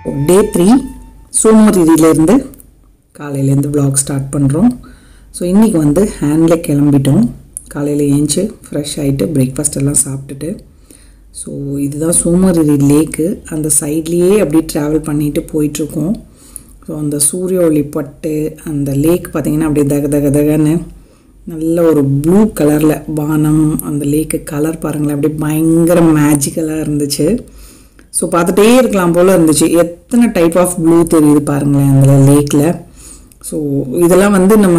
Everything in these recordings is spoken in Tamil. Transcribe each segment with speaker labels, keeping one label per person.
Speaker 1: டே த்ரீ சோமரியிலேருந்து காலையிலேருந்து vlog ஸ்டார்ட் பண்ணுறோம் ஸோ இன்றைக்கி வந்து ஹேண்டில் கிளம்பிட்டோம் காலையில் ஏஞ்சி ஃப்ரெஷ் ஆகிட்டு பிரேக்ஃபாஸ்ட் எல்லாம் சாப்பிட்டுட்டு ஸோ இதுதான் சோமரிரி லேக்கு அந்த சைட்லேயே அப்படியே ட்ராவல் பண்ணிட்டு போயிட்டுருக்கோம் ஸோ அந்த சூரிய ஒளி பட்டு அந்த லேக் பார்த்திங்கன்னா அப்படியே தக தக தகன்னு நல்ல ஒரு ப்ளூ கலரில் வானம் அந்த லேக்கு கலர் பாருங்களேன் அப்படியே பயங்கர மேஜிக்கலாக இருந்துச்சு ஸோ பார்த்துட்டே இருக்கலாம் போல் இருந்துச்சு எத்தனை டைப் ஆஃப் ப்ளூ தெரியுது பாருங்களேன் அந்த லேக்கில் ஸோ இதெல்லாம் வந்து நம்ம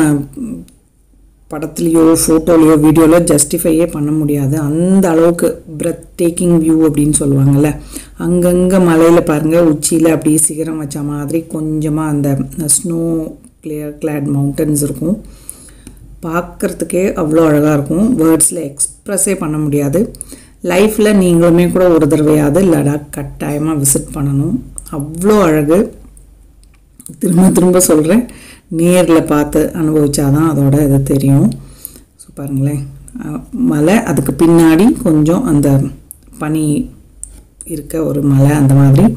Speaker 1: படத்துலேயோ ஃபோட்டோலையோ வீடியோலையோ ஜஸ்டிஃபையே பண்ண முடியாது அந்த அளவுக்கு பிரெத் டேக்கிங் வியூ அப்படின்னு சொல்லுவாங்கள்ல அங்கங்கே மலையில் பாருங்கள் உச்சியில் அப்படியே சிகரம் வச்ச மாதிரி கொஞ்சமாக அந்த ஸ்னோ கிளியர் கிளாட் மவுண்டன்ஸ் இருக்கும் பார்க்குறதுக்கே அவ்வளோ அழகாக இருக்கும் வேர்ட்ஸில் எக்ஸ்ப்ரெஸ்ஸே பண்ண முடியாது லைஃப்பில் நீங்களுமே கூட ஒரு தடவையாவது லடாக் கட்டாயமாக விசிட் பண்ணணும் அவ்வளோ அழகு திரும்ப திரும்ப சொல்கிறேன் நேரில் பார்த்து அனுபவிச்சாதான் அதோட இது தெரியும் ஸோ பாருங்களேன் அஹ், மலை அதுக்கு பின்னாடி கொஞ்சம் அந்த பனி இருக்க ஒரு மலை அந்த மாதிரி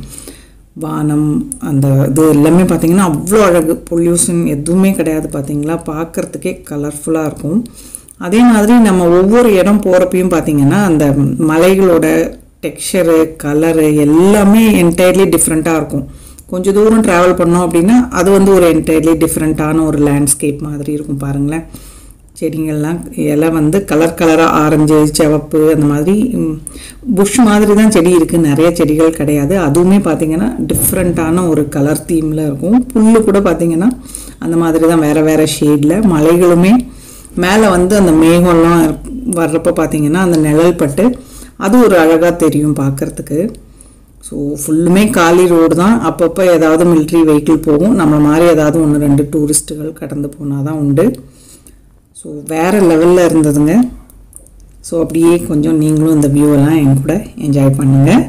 Speaker 1: வானம் அந்த இது எல்லாமே பார்த்தீங்கன்னா அவ்வளோ அழகு பொல்யூஷன் எதுவுமே கிடையாது பார்த்தீங்களா பார்க்குறதுக்கே கலர்ஃபுல்லாக இருக்கும் அதே மாதிரி நம்ம ஒவ்வொரு இடம் போகிறப்பையும் பார்த்தீங்கன்னா அந்த மலைகளோட டெக்ஸ்சரு கலரு எல்லாமே என்டையர்லி டிஃப்ரெண்ட்டாக இருக்கும் கொஞ்சம் தூரம் ட்ராவல் பண்ணோம் அப்படின்னா அது வந்து ஒரு என்டையர்லி டிஃப்ரெண்ட்டான ஒரு லேண்ட்ஸ்கேப் மாதிரி இருக்கும் பாருங்களேன் செடிங்கள்லாம் இலை வந்து கலர் கலராக ஆரஞ்சு சிவப்பு அந்த மாதிரி புஷ் மாதிரி தான் செடி இருக்குது நிறைய செடிகள் கிடையாது அதுவுமே பார்த்திங்கன்னா டிஃப்ரெண்ட்டான ஒரு கலர் தீமில் இருக்கும் புல் கூட பார்த்திங்கன்னா அந்த மாதிரி தான் வேறு வேறு ஷேடில் மலைகளுமே மேலே வந்து அந்த மேகம்லாம் இருக்- வர்றப்போ பார்த்திங்கன்னா அந்த நிழல் பட்டு அது ஒரு அழகாக தெரியும் பார்க்குறதுக்கு ஸோ ஃபுல்லுமே காலி ரோடு தான் அப்பப்போ ஏதாவது மிலிட்ரி வெஹிக்கிள் போகும் நம்ம மாதிரி ஏதாவது ஒன்று ரெண்டு டூரிஸ்ட்டுகள் கடந்து போனால் தான் உண்டு ஸோ வேறு லெவலில் இருந்ததுங்க ஸோ அப்படியே கொஞ்சம் நீங்களும் இந்த வியூவெல்லாம் என் கூட என்ஜாய் பண்ணுங்கள்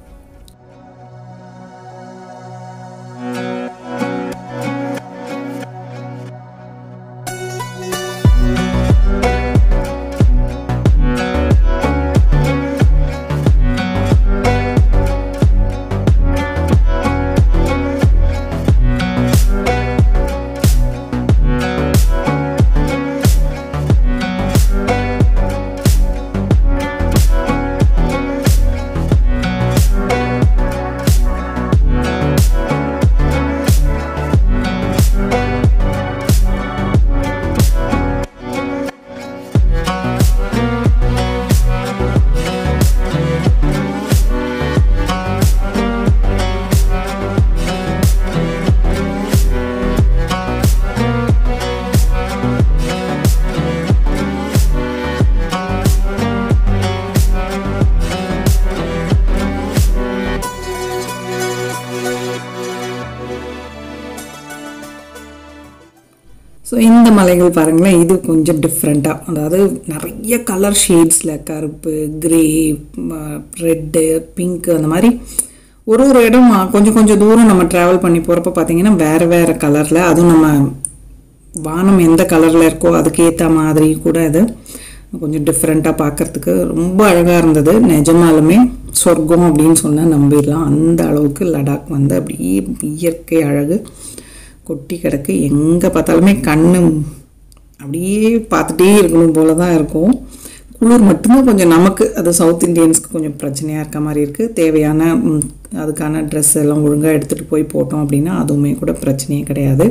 Speaker 1: ஸோ இந்த மலைகள் பாருங்களேன் இது கொஞ்சம் டிஃப்ரெண்ட்டாக அதாவது நிறைய கலர் ஷேட்ஸில் கருப்பு கிரே ரெட்டு பிங்க் அந்த மாதிரி ஒரு ஒரு இடம் கொஞ்சம் கொஞ்சம் தூரம் நம்ம ட்ராவல் பண்ணி போகிறப்ப பார்த்தீங்கன்னா வேறு வேறு கலரில் அதுவும் நம்ம வானம் எந்த கலரில் இருக்கோ அதுக்கு ஏற்ற மாதிரி கூட இது கொஞ்சம் டிஃப்ரெண்ட்டாக பார்க்கறதுக்கு ரொம்ப அழகாக இருந்தது நிஜமாலுமே சொர்க்கம் அப்படின்னு சொன்னால் நம்பிடலாம் அந்த அளவுக்கு லடாக் வந்து அப்படியே இயற்கை அழகு கொட்டி கிடக்கு எங்கே பார்த்தாலுமே கண்ணு அப்படியே பார்த்துட்டே இருக்கணும் போல தான் இருக்கும் குளிர் மட்டும்தான் கொஞ்சம் நமக்கு அது சவுத் இந்தியன்ஸ்க்கு கொஞ்சம் பிரச்சனையாக இருக்க மாதிரி இருக்குது தேவையான ம், அதுக்கான ட்ரெஸ் எல்லாம் ஒழுங்காக எடுத்துகிட்டு போய் போட்டோம் அப்படின்னா அதுவுமே கூட பிரச்சனையே கிடையாது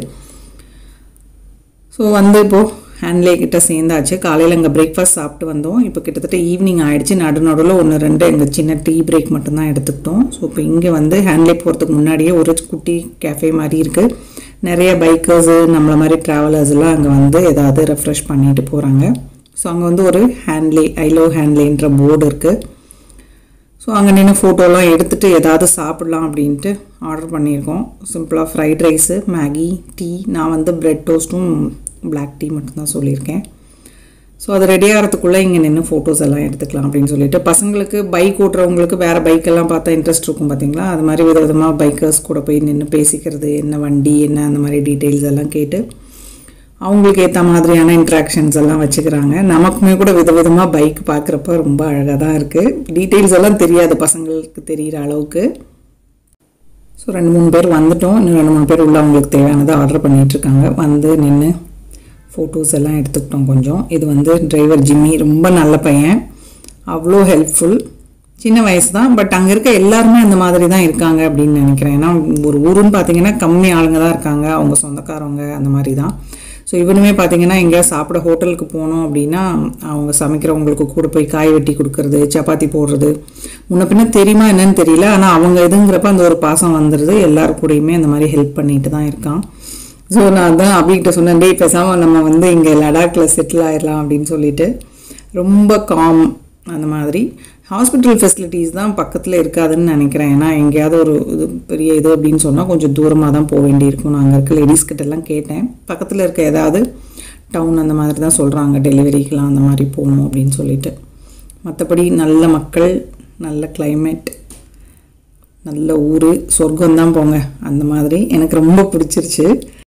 Speaker 1: ஸோ வந்து இப்போது ஹேண்ட்லே கிட்ட சேர்ந்தாச்சு காலையில் அங்கே பிரேக்ஃபாஸ்ட் சாப்பிட்டு வந்தோம் இப்போ கிட்டத்தட்ட ஈவினிங் ஆயிடுச்சு நடு நடுவில் ஒன்று ரெண்டு எங்கள் சின்ன டீ பிரேக் மட்டும்தான் எடுத்துக்கிட்டோம் ஸோ இப்போ இங்கே வந்து ஹேண்ட்லே போகிறதுக்கு முன்னாடியே ஒரு குட்டி கேஃபே மாதிரி இருக்குது நிறைய பைக்கர்ஸு நம்மள மாதிரி ட்ராவலர்ஸ் எல்லாம் அங்கே வந்து ஏதாவது ரெஃப்ரெஷ் பண்ணிட்டு போகிறாங்க ஸோ அங்கே வந்து ஒரு ஹேண்ட்லே ஐ லவ் ஹேண்ட்லேன்ற போர்டு இருக்குது ஸோ அங்கே நின்று ஃபோட்டோலாம் எடுத்துகிட்டு ஏதாவது சாப்பிடலாம் அப்படின்ட்டு ஆர்டர் பண்ணியிருக்கோம் சிம்பிளாக ஃப்ரைட் ரைஸு மேகி டீ நான் வந்து பிரெட் டோஸ்ட்டும் Black டீ மட்டும்தான் சொல்லியிருக்கேன் ஸோ அது ரெடி ஆகிறதுக்குள்ளே இங்கே நின்று ஃபோட்டோஸ் எல்லாம் எடுத்துக்கலாம் அப்படின்னு சொல்லிட்டு பசங்களுக்கு பைக் ஓட்டுறவங்களுக்கு வேறு பைக்கெல்லாம் பார்த்தா இன்ட்ரெஸ்ட் இருக்கும் பார்த்தீங்களா அது மாதிரி வித விதமாக பைக்கர்ஸ் கூட போய் நின்று பேசிக்கிறது என்ன வண்டி என்ன அந்த மாதிரி டீட்டெயில்ஸ் எல்லாம் கேட்டு அவங்களுக்கு ஏற்ற மாதிரியான இன்ட்ராக்ஷன்ஸ் எல்லாம் வச்சுக்கிறாங்க நமக்குமே கூட விதவிதமாக பைக் பார்க்குறப்ப ரொம்ப அழகாக தான் இருக்குது டீட்டெயில்ஸ் எல்லாம் தெரியாது பசங்களுக்கு தெரிகிற அளவுக்கு ஸோ ரெண்டு மூணு பேர் வந்துட்டோம் இன்னும் ரெண்டு மூணு பேர் உள்ள அவங்களுக்கு தேவையானதை ஆர்டர் பண்ணிகிட்ருக்காங்க வந்து நின்று ஃபோட்டோஸ் எல்லாம் எடுத்துக்கிட்டோம் கொஞ்சம் இது வந்து டிரைவர் ஜிம்மி ரொம்ப நல்ல பையன் அவ்வளோ ஹெல்ப்ஃபுல் சின்ன வயசு தான் பட் அங்கே இருக்க எல்லாருமே அந்த மாதிரி தான் இருக்காங்க அப்படின்னு நினைக்கிறேன் ஏன்னா ஒரு ஊருன்னு பார்த்தீங்கன்னா கம்மி ஆளுங்க தான் இருக்காங்க அவங்க சொந்தக்காரவங்க அந்த மாதிரி தான் ஸோ இவனுமே பார்த்தீங்கன்னா எங்கேயா சாப்பிட ஹோட்டலுக்கு போனோம் அப்படின்னா அவங்க சமைக்கிறவங்களுக்கு கூட போய் காய் வெட்டி கொடுக்கறது சப்பாத்தி போடுறது முன்ன பின்ன தெரியுமா என்னன்னு தெரியல ஆனால் அவங்க இதுங்கிறப்ப அந்த ஒரு பாசம் வந்துடுது எல்லாரு கூடயுமே அந்த மாதிரி ஹெல்ப் பண்ணிட்டு தான் இருக்கான் ஸோ நான் தான் அபிகிட்ட சொன்னேன் டேய் பேசாமல் நம்ம வந்து இங்கே லடாக்கில் செட்டில் ஆயிடலாம் அப்படின்னு சொல்லிட்டு ரொம்ப காம் அந்த மாதிரி ஹாஸ்பிட்டல் ஃபெசிலிட்டிஸ் தான் பக்கத்தில் இருக்காதுன்னு நினைக்கிறேன் ஏன்னா எங்கேயாவது ஒரு இது பெரிய இது அப்படின்னு சொன்னால் கொஞ்சம் தூரமாக தான் போக வேண்டியிருக்கும் நான் அங்கே இருக்க லேடிஸ் கிட்டலாம் கேட்டேன் பக்கத்தில் இருக்க ஏதாவது டவுன் அந்த மாதிரி தான் சொல்கிறாங்க டெலிவரிக்கெலாம் அந்த மாதிரி போகணும் அப்படின்னு சொல்லிட்டு மற்றபடி நல்ல மக்கள் நல்ல climate நல்ல ஊர் சொர்க்கம் தான் போங்க அந்த மாதிரி எனக்கு ரொம்ப பிடிச்சிருச்சு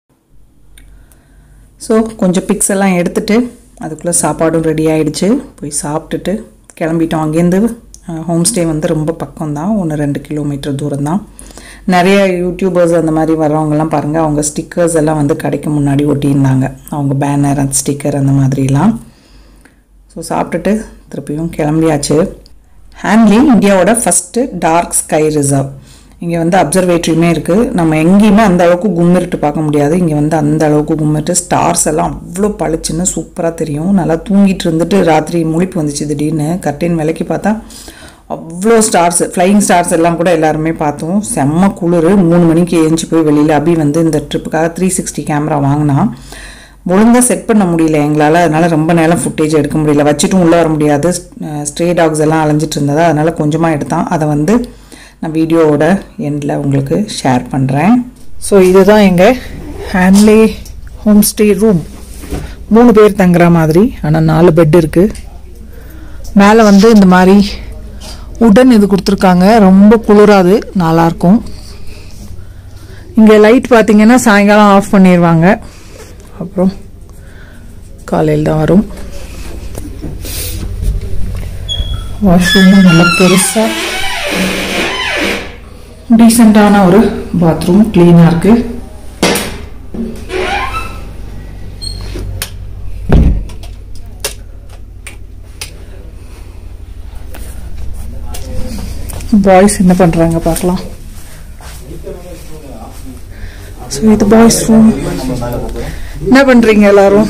Speaker 1: ஸோ கொஞ்சம் பிக்ஸ் எல்லாம் எடுத்துட்டு அதுக்குள்ளே சாப்பாடும் ரெடி ஆயிடுச்சு போய் சாப்பிட்டுட்டு கிளம்பிட்டோம் அங்கேருந்து ஹோம் ஸ்டே வந்து ரொம்ப பக்கம் தான் ஒன்று ரெண்டு கிலோமீட்டர் தூரம் தான் நிறைய யூடியூபர்ஸ் அந்த மாதிரி வர்றவங்கலாம் பாருங்கள் அவங்க ஸ்டிக்கர்ஸ் எல்லாம் வந்து கடைக்கு முன்னாடி ஒட்டியிருந்தாங்க அவங்க பேனர் அந்த ஸ்டிக்கர் அந்த மாதிரிலாம் ஸோ சாப்பிட்டுட்டு திருப்பியும் கிளம்பியாச்சு ஹேண்ட்லி இந்தியாவோட ஃபஸ்ட்டு டார்க் ஸ்கை ரிசர்வ் இங்கே வந்து அப்சர்வேட்டரியுமே இருக்குது நம்ம எங்கேயுமே அந்த அளவுக்கு கும்மிருட்டு பார்க்க முடியாது இங்கே வந்து அந்த அளவுக்கு கும்மிருட்டு ஸ்டார்ஸ் எல்லாம் அவ்வளோ பளிச்சுன்னு சூப்பராக தெரியும் நல்லா தூங்கிட்டு இருந்துட்டு ராத்திரி முழிப்பு வந்துச்சு திடீர்னு கர்டைன் விலைக்கு பார்த்தா அவ்வளோ ஸ்டார்ஸ் ஃப்ளையிங் ஸ்டார்ஸ் எல்லாம் கூட எல்லாருமே பார்த்தோம் செம்ம குளிர் மூணு மணிக்கு ஏஞ்சி போய் வெளியில் அபி வந்து இந்த ட்ரிப்புக்காக த்ரீ சிக்ஸ்டி கேமரா வாங்கினா ஒழுங்காக செட் பண்ண முடியல எங்களால் அதனால் ரொம்ப நேரம் ஃபுட்டேஜ் எடுக்க முடியல வச்சுட்டும் உள்ளே வர முடியாது ஸ்ட்ரே டாக்ஸ் எல்லாம் அலைஞ்சிட்டு இருந்ததா அதனால் கொஞ்சமாக எடுத்தான் அதை வந்து நான் வீடியோவோட எண்டில் உங்களுக்கு ஷேர் பண்ணுறேன் ஸோ இதுதான் எங்கள் ஹேண்ட்லே ஹோம் ஸ்டே ரூம் மூணு பேர் தங்குற மாதிரி ஆனால் நாலு பெட் இருக்குது மேலே வந்து இந்த மாதிரி உடன் இது கொடுத்துருக்காங்க ரொம்ப குளிராது நல்லாயிருக்கும் இங்கே லைட் பார்த்தீங்கன்னா சாயங்காலம் ஆஃப் பண்ணிடுவாங்க அப்புறம் காலையில் தான் வரும் வாஷ்ரூமும் நல்லா பெருசாக டீசெண்டான ஒரு பாத்ரூம் க்ளீனாக இருக்கு பாய்ஸ் என்ன பண்ணுறாங்க பார்க்கலாம் ஸோ இது பாய்ஸ் ரூம் என்ன பண்ணுறீங்க எல்லாரும்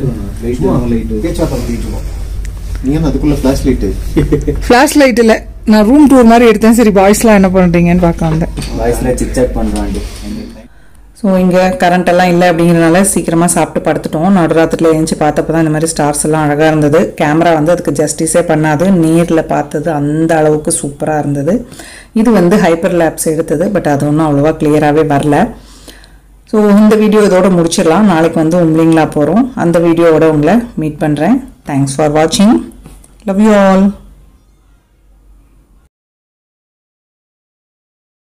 Speaker 2: நீங்க அதுக்குள்ள ஃபிளாஷ் லைட்
Speaker 1: ஃப்ளாஷ் லைட் இல்லை நான் ரூம் டூர் மாதிரி எடுத்தேன் சரி பாய்ஸ்லாம் என்ன பண்ணுறீங்கன்னு பார்க்க வந்தேன்
Speaker 3: வாய்ஸ்ல சிக் சாக் பண்றாங்க
Speaker 1: ஸோ இங்கே கரண்ட் எல்லாம் இல்லை அப்படிங்கிறனால சீக்கிரமாக சாப்பிட்டு படுத்துட்டோம் நடுராத்திரியில் எழுந்துச்சு பார்த்தப்ப தான் இந்த மாதிரி ஸ்டார்ஸ் எல்லாம் அழகாக இருந்தது கேமரா வந்து அதுக்கு ஜஸ்டிஸே பண்ணாது நேரில் பார்த்தது அந்த அளவுக்கு சூப்பராக இருந்தது இது வந்து ஹைப்பர் லேப்ஸ் எடுத்தது பட் அது ஒன்றும் அவ்வளோவா கிளியராகவே வரல ஸோ இந்த வீடியோ இதோட முடிச்சிடலாம் நாளைக்கு வந்து உம்லிங்களா போகிறோம் அந்த வீடியோவோட உங்களை மீட் பண்ணுறேன் தேங்க்ஸ் ஃபார் வாட்சிங் லவ் யூ ஆல்